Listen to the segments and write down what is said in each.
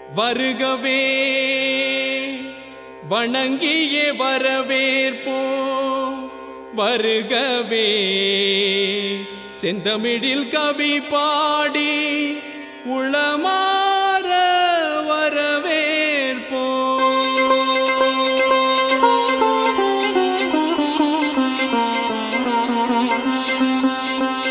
வருகவே வணங்கியே வரவேற்போம் வருகவே செந்தமிழில் கவி பாடி உளமாற வரவேற்போம்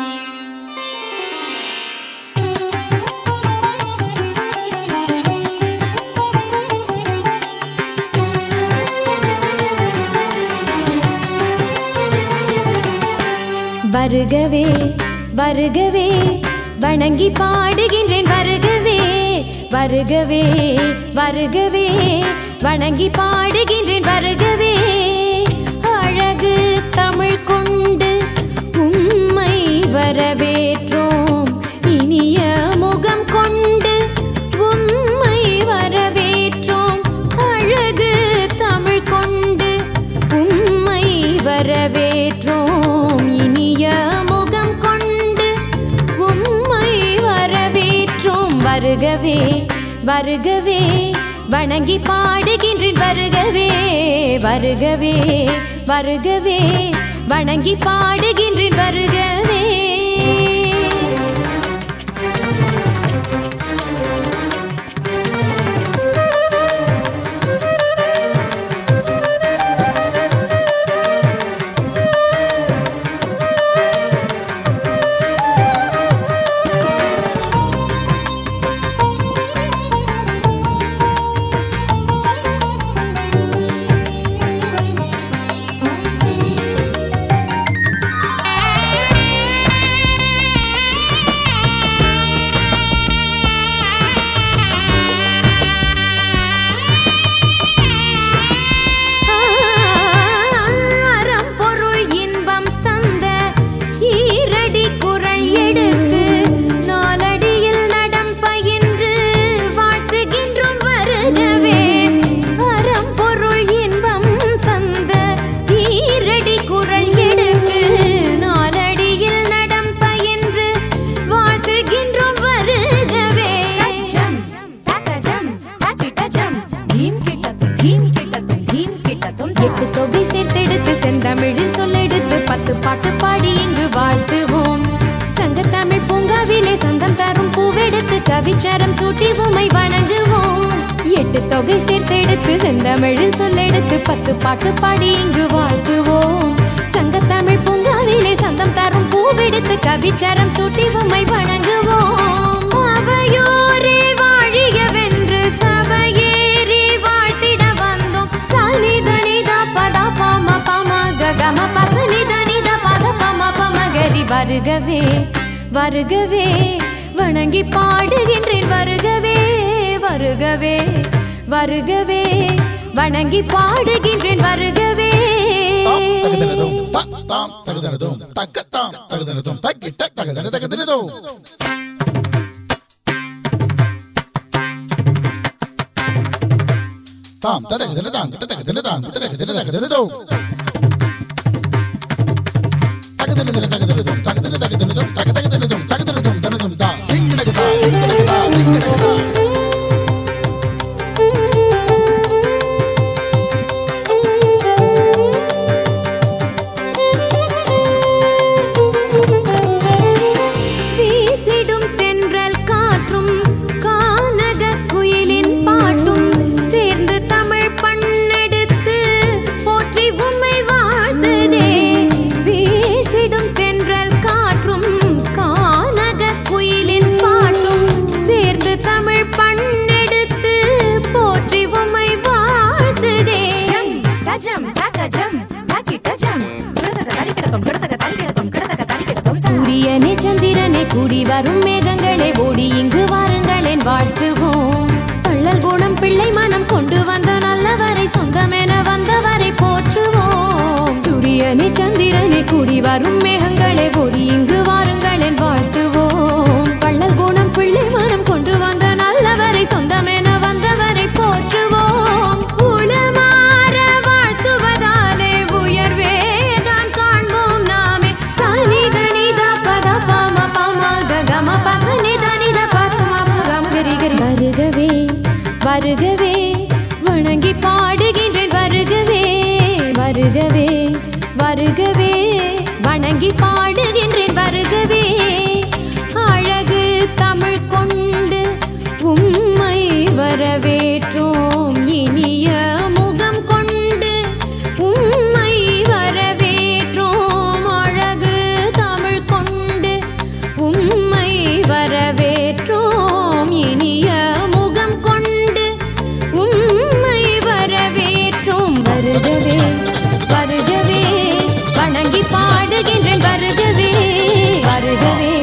வருகவே வருகவே வணங்கி பாடுகின்றேன் வருகவே வருகவே வருகவே வணங்கி பாடுகின்றேன் வருகவே அழகு தமிழ் கொண்டு உம்மை வரவேற்றோம் இனிய முகம் கொண்டு உம்மை வரவேற்றோம் அழகு தமிழ் கொண்டு உம்மை வரவேற்றோம் இனிய முகம் கொண்டு உம்மை வரவேற்றோம் வருகவே வருகவே வணங்கி பாடுகின்றேன் வருகவே வருகவே வருகவே வணங்கி பாடுகின்றேன் வருகவே அறம் பொருள் இன்பம் தந்த ஈரடி குரல் எடுத்து நாலடியில் நடம் பயின்று வாழ்த்துகின்றோம் வருகவே அறம் பொருள் இன்பம் தந்த ஈரடி குரல் எடுத்து நாலடியில் நடம் பயின்று வாழ்த்துகின்றோம் வருகவே ஜம் தகஜம் தகிடஜம் தீம் கிட்டத்தும் தீம் கிட்டத்தும் தீம் கிட்டத்தும் எட்டு தொகை சேர்த்தெடுத்து செந்தமிழில் சொல்லெடுத்து பத்து பாட்டு பாடி இங்கு வாழ்த்துவோம் சங்கத்தமிழ் பூங்காவிலே சந்தம் தரும் பூவெடுத்து கவிச்சரம் சூட்டி உமை வணங்குவோம் எட்டு தொகை சேர்த்தெடுத்து செந்தமிழில் சொல்லெடுத்து பத்து பாட்டு பாடி இங்கு வாழ்த்துவோம் சங்கத்தமிழ் பூங்காவிலே சந்தம் தரும் பூவெடுத்து கவிச்சரம் சூட்டி உமை வணங்குவோம் அவையோரே வாழியவென்று சபையேறி வாழ்த்திட வந்தோம் சனிதனித பத பம பம ககம பசனிதனித பத பம பம கரி வருகவே வருகவே வணங்கி பாடுகின்றேன் வருகவே வருகவே வருகவே வணங்கி பாடுகின்றேன் வருகவே தகதனதும் த தாம் தகதனதும் தக்கத்தாம் தகதனதும் தக்கிட்ட தகதன தகதனதும் தாம் தகதன தாம் கிட்ட தகதன தாம் கிட்ட தகதன தகதனதும் தகதனதும் தகதனதும் தகதன தகதனதும் தகதனதும் தகதனதும் தனதும் தா திங்கிடகதா திங்கிடகதா திங்கிடகதா வீசிடும் தென்றல் காற்றும் கானக குயிலின் பாட்டும் சேர்ந்து தமிழ் பண்ணெடுத்து போற்றி உம்மை வாழ்த்துதே வீசிடும் தென்றல் காற்றும் கானக குயிலின் பாட்டும் சேர்ந்து தமிழ் பண்ணெடுத்து போற்றி உம்மை வாழ்த்துதே ஜம் தஜம் தகஜம் தகிடஜம் கிடதக தரிகிடத்தும் கிடதக தரிகிடத்தும் கிடதக தரிகிடத்தும் சூரியனே சந்திரனே கூடி வரும் மேகங்களே ஓடி இங்கு வாருங்களேன் வாழ்த்துவோம் பள்ளல் குணம் பிள்ளை மனம் கொண்டு வந்த நல்லவரை சொந்தமென வந்தவரை போற்றுவோம் சூரியனே சந்திரனே கூடி வரும் மேகங்களே ஓடி இங்கு வாருங்களேன் வாழ்த்துவோம் பள்ளல் குணம் பிள்ளை மனம் கொண்டு வந்த நல்லவரை சொந்தமென வந்தவரை போற்றுவோம் உளமாற வாழ்த்துவதாலே உயர்வே தான் காண்போம் நாமே சனித நித பத பம பம ககம பச நித நித பரம பகம் கரி கரி வருகவே வருகவே வணங்கி பாடுகின்றேன் வருகவே வருகவே வருகவே வணங்கி பாடுகின்றேன் வருகவே அழகு தமிழ் கொண்டு உம்மை வரவேற்றோம் இனிய முகம் கொண்டு உம்மை வரவேற்றோம் அழகு தமிழ் கொண்டு உம்மை வரவேற்றோம் இனிய முகம் கொண்டு உம்மை வரவேற்றோம் வருகவே வருகவே வணங்கி பாடுகின்றேன் வருகவே வருகவே